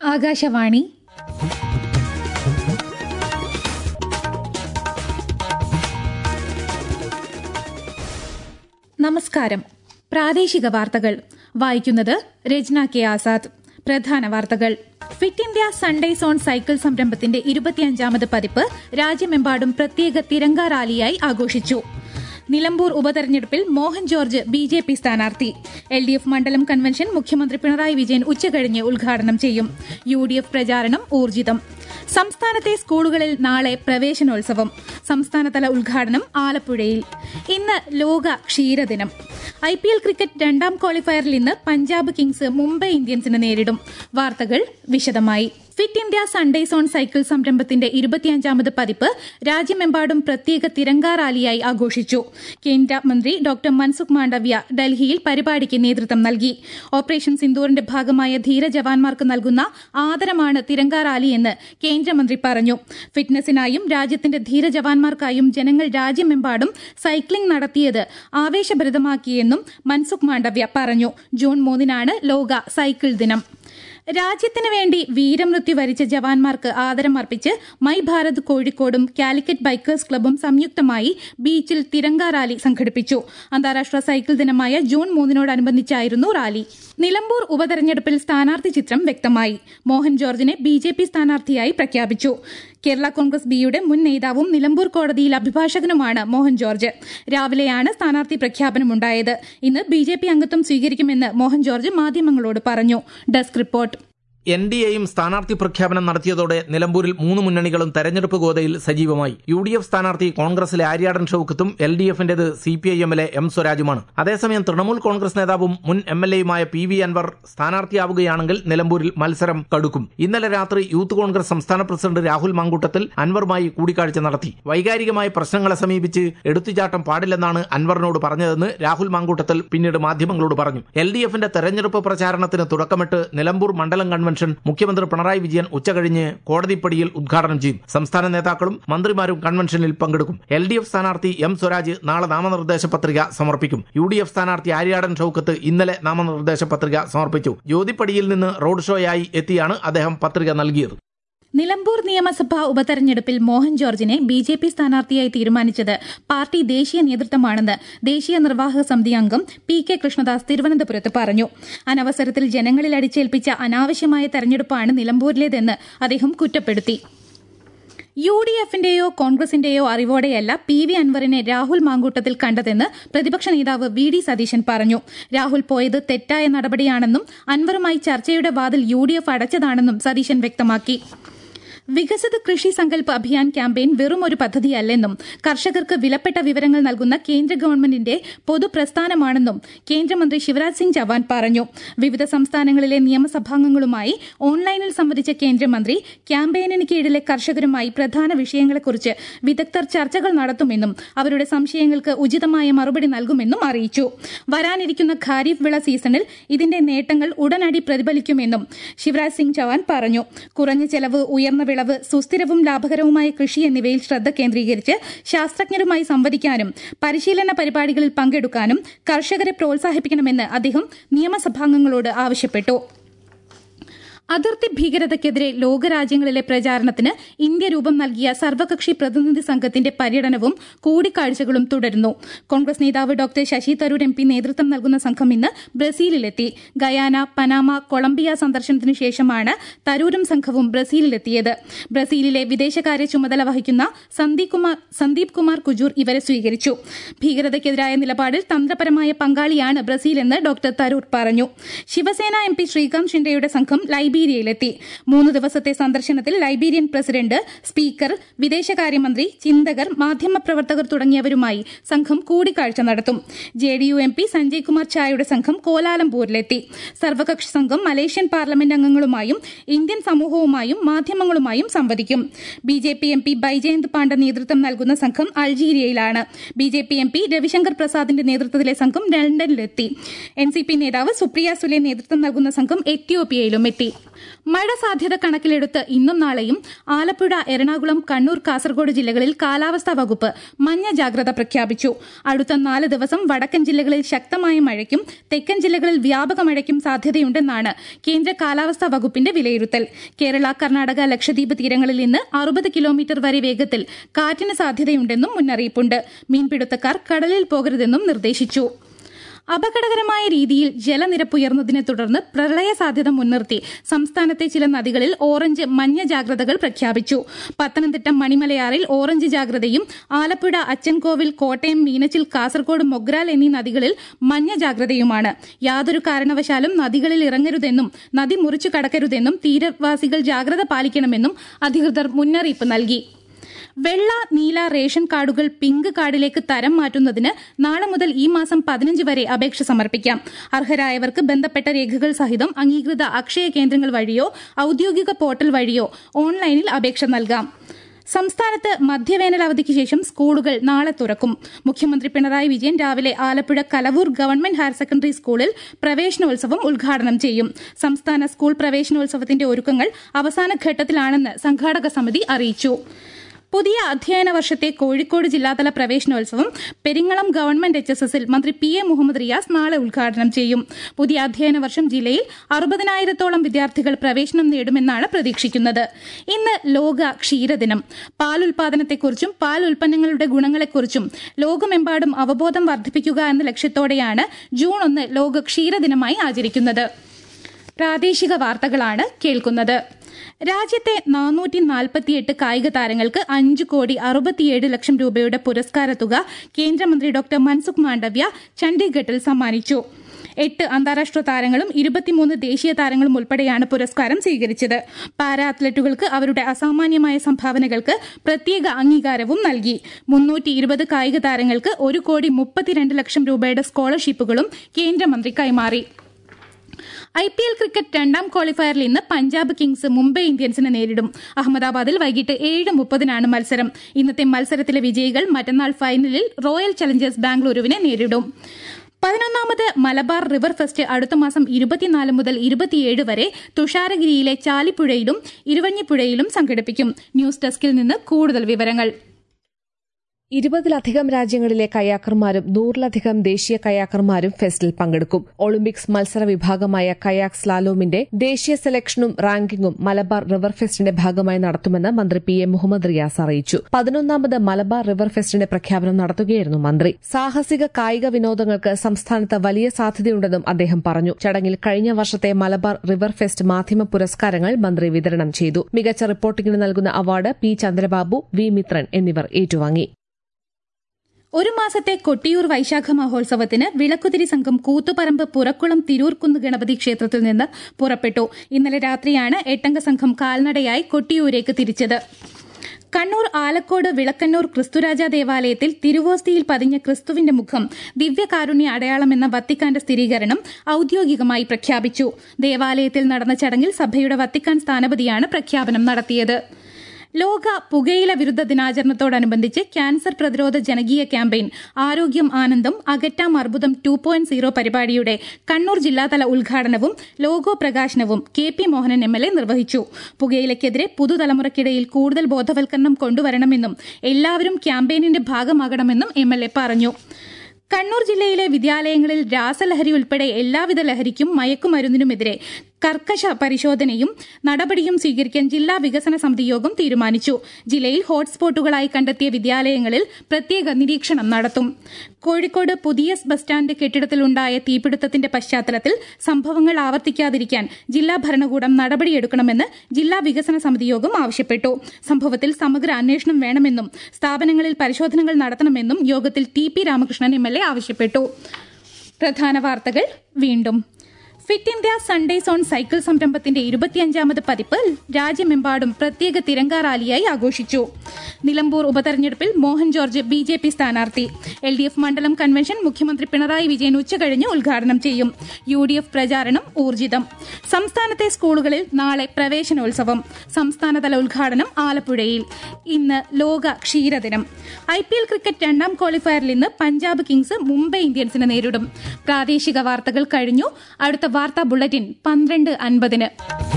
ആകാശവാണി നമസ്കാരം പ്രാദേശിക വാർത്തകൾ വായിക്കുന്നത് രജ്ന കെ ആസാദ് പ്രധാന വാർത്തകൾ fit India Sunday on cycle സംരംഭത്തിന്റെ ഇരുപത്തിയഞ്ചാമത് പതിപ്പ് രാജ്യമെമ്പാടും പ്രത്യേക തിരങ്ക റാലിയായി ആഘോഷിച്ചു നിലമ്പൂർ ഉപതെരഞ്ഞെടുപ്പിൽ Mohan George B J P സ്ഥാനാർത്ഥി എൽ ഡി എഫ് മണ്ഡലം കൺവെൻഷൻ മുഖ്യമന്ത്രി പിണറായി വിജയൻ ഉച്ചകഴിഞ്ഞ് ഉദ്ഘാടനം ചെയ്യും യു ഡി എഫ് പ്രചാരണം ഊർജിതം സംസ്ഥാനത്തെ സ്കൂളുകളിൽ നാളെ പ്രവേശനോത്സവം സംസ്ഥാനതല ഉദ്ഘാടനം ആലപ്പുഴയിൽ ഇന്ന് ലോക ക്ഷീരദിനം ഐ പി എൽ ക്രിക്കറ്റ് രണ്ടാം ക്വാളിഫയറിൽ ഇന്ന് പഞ്ചാബ് കിങ്സ് മുംബൈ ഇന്ത്യൻസിനെ നേരിടും വാർത്തകൾ വിശദമായി fit India Sunday on cycle സംരംഭത്തിന്റെ ഇരുപത്തിയഞ്ചാമത് പതിപ്പ് രാജ്യമെമ്പാടും പ്രത്യേക തിരങ്ക റാലിയായി ആഘോഷിച്ചു കേന്ദ്രമന്ത്രി ഡോക്ടർ മൻസുഖ് മാണ്ഡവ്യ ഡൽഹിയിൽ പരിപാടിക്ക് നേതൃത്വം നൽകി ഓപ്പറേഷൻ സിന്ദൂറിന്റെ ഭാഗമായ ധീര ജവാന്മാർക്ക് നൽകുന്ന ആദരമാണ് തിരങ്ക റാലിയെന്ന് കേന്ദ്രമന്ത്രി പറഞ്ഞു ഫിറ്റ്നസിനായും രാജ്യത്തിന്റെ ധീര ജവാന്മാർക്കായും ജനങ്ങൾ രാജ്യമെമ്പാടും സൈക്ലിംഗ് നടത്തിയത് ആവേശഭരിതമാക്കിയെന്നും മൻസുഖ് മാണ്ഡവ്യ പറഞ്ഞു ജൂൺ മൂന്നിനാണ് ലോക സൈക്കിൾ ദിനം രാജ്യത്തിന് വേണ്ടി വീരമൃത്യു വരിച്ച ജവാന്മാർക്ക് ആദരം അർപ്പിച്ച് മൈ ഭാരത് കോഴിക്കോടും കാലിക്കറ്റ് ബൈക്കേഴ്സ് ക്ലബും സംയുക്തമായി ബീച്ചിൽ തിരങ്ക റാലി സംഘടിപ്പിച്ചു അന്താരാഷ്ട്ര സൈക്കിൾ ദിനമായ ജൂൺ മൂന്നിനോടനുബന്ധിച്ചായിരുന്നു റാലി നിലമ്പൂർ ഉപതെരഞ്ഞെടുപ്പിൽ സ്ഥാനാർത്ഥി ചിത്രം വ്യക്തമായി മോഹൻ ജോർജിനെ ബി ജെ പി സ്ഥാനാർത്ഥിയായി പ്രഖ്യാപിച്ചു കേരള കോൺഗ്രസ് ബിയുടെ മുൻ നേതാവും നിലമ്പൂർ കോടതിയിൽ അഭിഭാഷകനുമാണ് മോഹൻ ജോർജ് രാവിലെയാണ് സ്ഥാനാർത്ഥി പ്രഖ്യാപനമുണ്ടായത് ഇന്ന് ബി ജെ പി അംഗത്വം സ്വീകരിക്കുമെന്ന് മോഹൻ ജോർജ് മാധ്യമങ്ങളോട് പറഞ്ഞു ഡെസ്ക് റിപ്പോർട്ട് എൻ ഡി എയും സ്ഥാനാർത്ഥി പ്രഖ്യാപനം നടത്തിയതോടെ നിലമ്പൂരിൽ മൂന്ന് മുന്നണികളും തെരഞ്ഞെടുപ്പ് ഗോതയിൽ സജീവമായി യു ഡി എഫ് സ്ഥാനാർത്ഥി കോൺഗ്രസിലെ ആര്യാടൻ ഷൌക്കത്തും എൽ ഡി എഫിന്റേത് സി പി ഐ എമ്മിലെ എം സ്വരാജുമാണ് അതേസമയം തൃണമൂൽ കോൺഗ്രസ് നേതാവും മുൻ എം എൽ എയുമായ പി വി അൻവർ സ്ഥാനാർത്ഥിയാവുകയാണെങ്കിൽ നിലമ്പൂരിൽ മത്സരം കടുക്കും ഇന്നലെ രാത്രി യൂത്ത് കോൺഗ്രസ് സംസ്ഥാന പ്രസിഡന്റ് രാഹുൽ മാങ്കൂട്ടത്തിൽ അൻവറുമായി കൂടിക്കാഴ്ച നടത്തി വൈകാരികമായ പ്രശ്നങ്ങളെ സമീപിച്ച് എടുത്തുചാട്ടം പാടില്ലെന്നാണ് അൻവറിനോട് പറഞ്ഞതെന്ന് രാഹുൽ മാങ്കൂട്ടത്തിൽ പിന്നീട് മാധ്യമങ്ങളോട് പറഞ്ഞു എൽ ഡി എഫിന്റെ തെരഞ്ഞെടുപ്പ് പ്രചാരണത്തിന് തുടക്കമിട്ട് നിലമ്പൂർ മണ്ഡലം കൺവെൻഷൻ മുഖ്യമന്ത്രി പിണറായി വിജയൻ ഉച്ചകഴിഞ്ഞ് കോടതിപ്പടിയിൽ ഉദ്ഘാടനം ചെയ്യും സംസ്ഥാന നേതാക്കളും മന്ത്രിമാരും കൺവെൻഷനിൽ പങ്കെടുക്കും എൽ ഡി എഫ് സ്ഥാനാർത്ഥി എം സ്വരാജ് നാളെ നാമനിർദ്ദേശ പത്രിക സമർപ്പിക്കും യു ഡി എഫ് സ്ഥാനാർത്ഥി ആര്യാടൻ ഷൌക്കത്ത് ഇന്നലെ നാമനിർദ്ദേശ പത്രിക സമർപ്പിച്ചു ജ്യോതിപ്പടിയിൽ നിന്ന് റോഡ് ഷോയായി എത്തിയാണ് അദ്ദേഹം പത്രിക നൽകിയത് നിലമ്പൂർ നിയമസഭാ ഉപതെരഞ്ഞെടുപ്പിൽ മോഹൻ ജോർജിനെ ബി ജെ പി സ്ഥാനാർത്ഥിയായി തീരുമാനിച്ചത് പാർട്ടി ദേശീയ നേതൃത്വമാണെന്ന് ദേശീയ നിർവാഹക സമിതി അംഗം പി കെ കൃഷ്ണദാസ് തിരുവനന്തപുരത്ത് പറഞ്ഞു അനവസരത്തിൽ ജനങ്ങളിൽ അടിച്ചേൽപ്പിച്ച അനാവശ്യമായ തെരഞ്ഞെടുപ്പാണ് നിലമ്പൂരിലേതെന്ന് അദ്ദേഹം കുറ്റപ്പെടുത്തി യു ഡി എഫിന്റെയോ കോൺഗ്രസിന്റെയോ അറിവോടെയല്ല പി വി അൻവറിനെ രാഹുൽ മാങ്കൂട്ടത്തിൽ കണ്ടതെന്ന് പ്രതിപക്ഷ നേതാവ് വി ഡി സതീശൻ പറഞ്ഞു രാഹുൽ പോയത് തെറ്റായ നടപടിയാണെന്നും അൻവറുമായി ചർച്ചയുടെ വാതിൽ യു ഡി എഫ് അടച്ചതാണെന്നും സതീശൻ വ്യക്തമാക്കി വികസിത കൃഷി സങ്കല്പ അഭിയാൻ ക്യാമ്പയിൻ വെറും ഒരു പദ്ധതിയല്ലെന്നും കർഷകർക്ക് വിലപ്പെട്ട വിവരങ്ങൾ നൽകുന്ന കേന്ദ്ര ഗവൺമെന്റിന്റെ പൊതുപ്രസ്ഥാനമാണെന്നും കേന്ദ്രമന്ത്രി ശിവരാജ് സിംഗ് ചൌഹാൻ പറഞ്ഞു വിവിധ സംസ്ഥാനങ്ങളിലെ നിയമസഭാംഗങ്ങളുമായി ഓൺലൈനിൽ സംവദിച്ച കേന്ദ്രമന്ത്രി ക്യാമ്പയിനിന് കീഴിലെ കർഷകരുമായി പ്രധാന വിഷയങ്ങളെക്കുറിച്ച് വിദഗ്ധർ ചർച്ചകൾ നടത്തുമെന്നും അവരുടെ സംശയങ്ങൾക്ക് ഉചിതമായ മറുപടി നൽകുമെന്നും അറിയിച്ചു വരാനിരിക്കുന്ന ഖാരിഫ് വിള സീസണിൽ ഇതിന്റെ നേട്ടങ്ങൾ ഉടനടി പ്രതിഫലിക്കുമെന്നും ശിവരാജ് സിംഗ് ചൌഹാൻ പറഞ്ഞു കുറഞ്ഞ ചെലവ് ഉയർന്ന വിളവ് സുസ്ഥിരവും ലാഭകരവുമായ കൃഷി എന്നിവയിൽ ശ്രദ്ധ കേന്ദ്രീകരിച്ച് ശാസ്ത്രജ്ഞരുമായി സംവദിക്കാനും പരിശീലന പരിപാടികളിൽ പങ്കെടുക്കാനും കർഷകരെ പ്രോത്സാഹിപ്പിക്കണമെന്ന് അദ്ദേഹം നിയമസഭാംഗങ്ങളോട് ആവശ്യപ്പെട്ടു അതിർത്തി ഭീകരതയ്ക്കെതിരെ ലോകരാജ്യങ്ങളിലെ പ്രചാരണത്തിന് ഇന്ത്യ രൂപം നൽകിയ സർവകക്ഷി പ്രതിനിധി സംഘത്തിന്റെ പര്യടനവും കൂടിക്കാഴ്ചകളും തുടരുന്നു കോൺഗ്രസ് നേതാവ് doctor Shashi Tharoor M P നേതൃത്വം നൽകുന്ന സംഘം ഇന്ന് ബ്രസീലിലെത്തി ഗയാന പനാമ കൊളംബിയ സന്ദർശനത്തിനു ശേഷമാണ് തരൂരും സംഘവും ബ്രസീലിലെത്തിയത് ബ്രസീലിലെ വിദേശകാര്യ ചുമതല വഹിക്കുന്ന സന്ദീപ് കുമാർ സന്ദീപ് കുമാർ കുജൂർ ഇവരെ സ്വീകരിച്ചു ഭീകരതയ്ക്കെതിരായ നിലപാടിൽ തന്ത്രപരമായ പങ്കാളിയാണ് ബ്രസീലെന്ന് ഡോക്ടർ തരൂർ പറഞ്ഞു ശിവസേന എം പി ശ്രീകാന്ത് ഷിൻഡെയുടെ സംഘം ലൈബീരിയ ലൈബീരിയയിലെത്തി മൂന്ന് ദിവസത്തെ സന്ദർശനത്തിൽ ലൈബീരിയൻ പ്രസിഡന്റ് സ്പീക്കർ വിദേശകാര്യമന്ത്രി ചിന്തകർ മാധ്യമപ്രവർത്തകർ തുടങ്ങിയവരുമായി സംഘം കൂടിക്കാഴ്ച നടത്തും J D U M P Sanjay Kumar ഛായുടെ സംഘം കോലാലംപൂരിലെത്തി സർവകക്ഷി സംഘം മലേഷ്യൻ പാർലമെന്റ് അംഗങ്ങളുമായും ഇന്ത്യൻ സമൂഹവുമായും മാധ്യമങ്ങളുമായും സംവദിക്കും B J P M P Baijayant Panda നേതൃത്വം നൽകുന്ന സംഘം അൾജീരിയയിലാണ് B J P M P Ravishankar പ്രസാദിന്റെ നേതൃത്വത്തിലെ സംഘം ലണ്ടനിലെത്തി എൻ സി പി നേതാവ് സുപ്രിയ സുലെ നേതൃത്വം നൽകുന്ന സംഘം എത്യോപ്യയിലും എത്തി മഴ സാധ്യത കണക്കിലെടുത്ത് ഇന്നും നാളെയും ആലപ്പുഴ എറണാകുളം കണ്ണൂർ കാസർഗോഡ് ജില്ലകളിൽ കാലാവസ്ഥാ വകുപ്പ് മഞ്ഞ ജാഗ്രത പ്രഖ്യാപിച്ചു അടുത്ത നാല് ദിവസം വടക്കൻ ജില്ലകളിൽ ശക്തമായ മഴയ്ക്കും തെക്കൻ ജില്ലകളിൽ വ്യാപക മഴയ്ക്കും സാധ്യതയുണ്ടെന്നാണ് കേന്ദ്ര കാലാവസ്ഥാ വകുപ്പിന്റെ വിലയിരുത്തൽ കേരള കർണാടക ലക്ഷദ്വീപ് തീരങ്ങളിൽ ഇന്ന് അറുപത് കിലോമീറ്റർ വരെ വേഗത്തിൽ കാറ്റിന് സാധ്യതയുണ്ടെന്നും മുന്നറിയിപ്പുണ്ട് മീൻപിടുത്തക്കാർ കടലിൽ പോകരുതെന്നും നിർദ്ദേശിച്ചു അപകടകരമായ രീതിയിൽ ജലനിരപ്പ് ഉയർന്നതിനെ തുടർന്ന് പ്രളയ സാധ്യത മുൻനിർത്തി സംസ്ഥാനത്തെ ചില നദികളിൽ ഓറഞ്ച് മഞ്ഞ ജാഗ്രതകൾ പ്രഖ്യാപിച്ചു പത്തനംതിട്ട മണിമലയാറിൽ ഓറഞ്ച് ജാഗ്രതയും ആലപ്പുഴ അച്ചൻകോവിൽ കോട്ടയം മീനച്ചിൽ കാസർഗോഡ് മൊഗ്രാൽ എന്നീ നദികളിൽ മഞ്ഞ ജാഗ്രതയുമാണ് യാതൊരു കാരണവശാലും നദികളിൽ ഇറങ്ങരുതെന്നും നദി മുറിച്ചു കടക്കരുതെന്നും തീരവാസികൾ ജാഗ്രത പാലിക്കണമെന്നും അധികൃതർ മുന്നറിയിപ്പ് നൽകി വെള്ള നീല റേഷൻ കാർഡുകൾ പിങ്ക് കാർഡിലേക്ക് തരം മാറ്റുന്നതിന് നാളെ മുതൽ ഈ മാസം പതിനഞ്ച് വരെ അപേക്ഷ സമർപ്പിക്കാം അർഹരായവർക്ക് ബന്ധപ്പെട്ട രേഖകൾ സഹിതം അംഗീകൃത അക്ഷയ കേന്ദ്രങ്ങൾ വഴിയോ ഔദ്യോഗിക പോർട്ടൽ വഴിയോ ഓൺലൈനിൽ അപേക്ഷ നൽകാം സംസ്ഥാനത്ത് മധ്യവേനൽ അവധിക്ക് ശേഷം സ്കൂളുകൾ നാളെ തുറക്കും മുഖ്യമന്ത്രി പിണറായി വിജയൻ രാവിലെ Alappuzha Kalavoor government higher secondary സ്കൂളിൽ പ്രവേശനോത്സവം ഉദ്ഘാടനം ചെയ്യും സംസ്ഥാന സ്കൂൾ പ്രവേശനോത്സവത്തിന്റെ ഒരുക്കങ്ങൾ അവസാന ഘട്ടത്തിലാണെന്ന് സംഘാടക സമിതി അറിയിച്ചു പുതിയ അധ്യയന വർഷത്തെ കോഴിക്കോട് ജില്ലാതല പ്രവേശനോത്സവം പെരിങ്ങളം ഗവൺമെന്റ് എച്ച് എസ് എസിൽ മന്ത്രി പി എ മുഹമ്മദ് റിയാസ് നാളെ ഉദ്ഘാടനം ചെയ്യും പുതിയ അധ്യയന വർഷം ജില്ലയിൽ അറുപതിനായിരത്തോളം വിദ്യാർത്ഥികൾ പ്രവേശനം നേടുമെന്നാണ് പ്രതീക്ഷിക്കുന്നത് ഇന്ന് ലോക ക്ഷീരദിനം പാൽ ഉൽപാദനത്തെക്കുറിച്ചും പാൽ ഉൽപ്പന്നങ്ങളുടെ ഗുണങ്ങളെക്കുറിച്ചും ലോകമെമ്പാടും അവബോധം വർദ്ധിപ്പിക്കുക എന്ന ലക്ഷ്യത്തോടെയാണ് ജൂൺ ഒന്ന് ലോക ക്ഷീരദിനമായി ആചരിക്കുന്നത് പ്രാദേശിക വാർത്തകളാണ് കേൾക്കുന്നത് രാജ്യത്തെ നാനൂറ്റി നാൽപ്പത്തിയെട്ട് കായിക താരങ്ങൾക്ക് അഞ്ച് കോടി അറുപത്തിയേഴ് ലക്ഷം രൂപയുടെ പുരസ്കാര തുക കേന്ദ്രമന്ത്രി ഡോക്ടർ മൻസുഖ് മാണ്ഡവ്യ ചണ്ഡീഗഡിൽ സമ്മാനിച്ചു എട്ട് അന്താരാഷ്ട്ര താരങ്ങളും ഇരുപത്തിമൂന്ന് ദേശീയ താരങ്ങളും ഉൾപ്പെടെയാണ് പുരസ്കാരം സ്വീകരിച്ചത് പാരാ അത്ലറ്റുകൾക്ക് അവരുടെ അസാമാന്യമായ സംഭാവനകൾക്ക് പ്രത്യേക അംഗീകാരവും നൽകി മുന്നൂറ്റി ഇരുപത് കായിക താരങ്ങൾക്ക് ഒരു കോടി മുപ്പത്തിരണ്ട് ലക്ഷം രൂപയുടെ സ്കോളർഷിപ്പുകളും കേന്ദ്രമന്ത്രി കൈമാറി ഐ പി എൽ ക്രിക്കറ്റ് രണ്ടാം ക്വാളിഫയറിൽ ഇന്ന് പഞ്ചാബ് കിങ്സ് മുംബൈ ഇന്ത്യൻസിനെ നേരിടും അഹമ്മദാബാദിൽ വൈകിട്ട് ഏഴ് മുപ്പതിനാണ് മത്സരം ഇന്നത്തെ മത്സരത്തിലെ വിജയികൾ മറ്റന്നാൾ ഫൈനലിൽ റോയൽ ചലഞ്ചേഴ്സ് ബാംഗ്ലൂരുവിനെ നേരിടും പതിനൊന്നാമത് മലബാർ റിവർ ഫെസ്റ്റ് അടുത്ത മാസം ഇരുപത്തിനാല് മുതൽ ഇരുപത്തിയേഴ് വരെ തുഷാരഗിരിയിലെ ചാലിപ്പുഴയിലും ഇരുവഞ്ഞിപ്പുഴയിലും സംഘടിപ്പിക്കും ന്യൂസ് ഡെസ്കിൽ നിന്ന് കൂടുതൽ വിവരങ്ങൾ ഇരുപതിലധികം രാജ്യങ്ങളിലെ കയാക്കർമാരും നൂറിലധികം ദേശീയ കയാക്കർമാരും ഫെസ്റ്റിൽ പങ്കെടുക്കും ഒളിമ്പിക്സ് മത്സര വിഭാഗമായ കയാക് സ്ലാലോമിന്റെ ദേശീയ സെലക്ഷനും റാങ്കിങ്ങും മലബാർ റിവർ ഫെസ്റ്റിന്റെ ഭാഗമായി നടത്തുമെന്ന് മന്ത്രി പി എ മുഹമ്മദ് റിയാസ് അറിയിച്ചു പതിനൊന്നാമത് മലബാർ റിവർ ഫെസ്റ്റിന്റെ പ്രഖ്യാപനം നടത്തുകയായിരുന്നു മന്ത്രി സാഹസിക കായിക വിനോദങ്ങൾക്ക് സംസ്ഥാനത്ത് വലിയ സാധ്യതയുണ്ടെന്നും അദ്ദേഹം പറഞ്ഞു ചടങ്ങിൽ കഴിഞ്ഞ വർഷത്തെ മലബാർ റിവർ ഫെസ്റ്റ് മാധ്യമ പുരസ്കാരങ്ങൾ മന്ത്രി വിതരണം ചെയ്തു മികച്ച റിപ്പോർട്ടിംഗിന് നൽകുന്ന അവാർഡ് പി ചന്ദ്രബാബു വി മിത്രൻ എന്നിവർ ഏറ്റുവാങ്ങി ഒരു മാസത്തെ കൊട്ടിയൂർ വൈശാഖ മഹോത്സവത്തിന് വിളക്കുതിരി സംഘം കൂത്തുപറമ്പ് പുറക്കുളം തിരൂർക്കുന്ന് ഗണപതി ക്ഷേത്രത്തിൽ നിന്ന് പുറപ്പെട്ടു ഇന്നലെ രാത്രിയാണ് എട്ടംഗ സംഘം കാൽനടയായി കൊട്ടിയൂരേക്ക് തിരിച്ചത് കണ്ണൂർ ആലക്കോട് വിളക്കന്നൂർ ക്രിസ്തുരാജ ദേവാലയത്തിൽ തിരുവോസ്തിയിൽ പതിഞ്ഞ ക്രിസ്തുവിന്റെ മുഖം ദിവ്യകാരുണ്യ അടയാളമെന്ന വത്തിക്കാന്റെ സ്ഥിരീകരണം ഔദ്യോഗികമായി പ്രഖ്യാപിച്ചു ദേവാലയത്തിൽ നടന്ന ചടങ്ങിൽ സഭയുടെ വത്തിക്കാൻ സ്ഥാനപതിയാണ് പ്രഖ്യാപനം നടത്തിയത് ലോക പുകയില വിരുദ്ധ ദിനാചരണത്തോടനുബന്ധിച്ച് ക്യാൻസർ പ്രതിരോധ ജനകീയ ക്യാമ്പയിൻ ആരോഗ്യം ആനന്ദം അകറ്റാം അർബുദം ടു പോയിന്റ് സീറോ പരിപാടിയുടെ കണ്ണൂർ ജില്ലാതല ഉദ്ഘാടനവും ലോഗോ പ്രകാശനവും K P Mohanan M L A നിർവഹിച്ചു പുകയിലയ്ക്കെതിരെ പുതുതലമുറയ്ക്കിടയിൽ കൂടുതൽ ബോധവൽക്കരണം കൊണ്ടുവരണമെന്നും എല്ലാവരും ക്യാമ്പയിനിന്റെ ഭാഗമാകണമെന്നും എം എൽ എ പറഞ്ഞു കണ്ണൂർ ജില്ലയിലെ വിദ്യാലയങ്ങളിൽ രാസലഹരി ഉൾപ്പെടെ എല്ലാവിധ ലഹരിക്കും മയക്കുമരുന്നിനുമെതിരെ കർക്കശ പരിശോധനയും നടപടിയും സ്വീകരിക്കാൻ ജില്ലാ വികസന സമിതി യോഗം തീരുമാനിച്ചു ജില്ലയിൽ ഹോട്ട്സ്പോട്ടുകളായി കണ്ടെത്തിയ വിദ്യാലയങ്ങളിൽ പ്രത്യേക നിരീക്ഷണം നടത്തും കോഴിക്കോട് പുതിയ ബസ് സ്റ്റാൻഡ് കെട്ടിടത്തിലുണ്ടായ തീപിടുത്തത്തിന്റെ പശ്ചാത്തലത്തിൽ സംഭവങ്ങൾ ആവർത്തിക്കാതിരിക്കാൻ ജില്ലാ ഭരണകൂടം നടപടിയെടുക്കണമെന്ന് ജില്ലാ വികസന സമിതി യോഗം ആവശ്യപ്പെട്ടു സംഭവത്തിൽ സമഗ്ര അന്വേഷണം വേണമെന്നും സ്ഥാപനങ്ങളിൽ പരിശോധനകൾ നടത്തണമെന്നും യോഗത്തിൽ T P Ramakrishnan M L A ആവശ്യപ്പെട്ടു പ്രധാന വാർത്തകൾ വീണ്ടും fit India Sunday on cycle സംരംഭത്തിന്റെ ഇരുപത്തിയഞ്ചാമത് പതിപ്പ് രാജ്യമെമ്പാടും പ്രത്യേക തിരങ്ക റാലിയായി ആഘോഷിച്ചു നിലമ്പൂർ ഉപതെരഞ്ഞെടുപ്പിൽ Mohan George B J P സ്ഥാനാർത്ഥി എൽ ഡി എഫ് മണ്ഡലം കൺവെൻഷൻ മുഖ്യമന്ത്രി പിണറായി വിജയൻ ഉച്ചകഴിഞ്ഞ് ഉദ്ഘാടനം ചെയ്യും യു ഡി എഫ് പ്രചാരണം ഊർജിതം സംസ്ഥാനത്തെ സ്കൂളുകളിൽ നാളെ പ്രവേശനോത്സവം സംസ്ഥാനതല ഉദ്ഘാടനം ആലപ്പുഴയിൽ ഇന്ന് ലോക ക്ഷീരദിനം ഐ പി എൽ ക്രിക്കറ്റ് രണ്ടാം ക്വാളിഫയറിൽ ഇന്ന് പഞ്ചാബ് കിങ്സ് മുംബൈ ഇന്ത്യൻസിനെ നേരിടും പ്രാദേശിക വാർത്തകൾ കഴിഞ്ഞു അടുത്ത വാർത്താ ബുള്ളറ്റിൻ പന്ത്രണ്ട് അൻപതിന്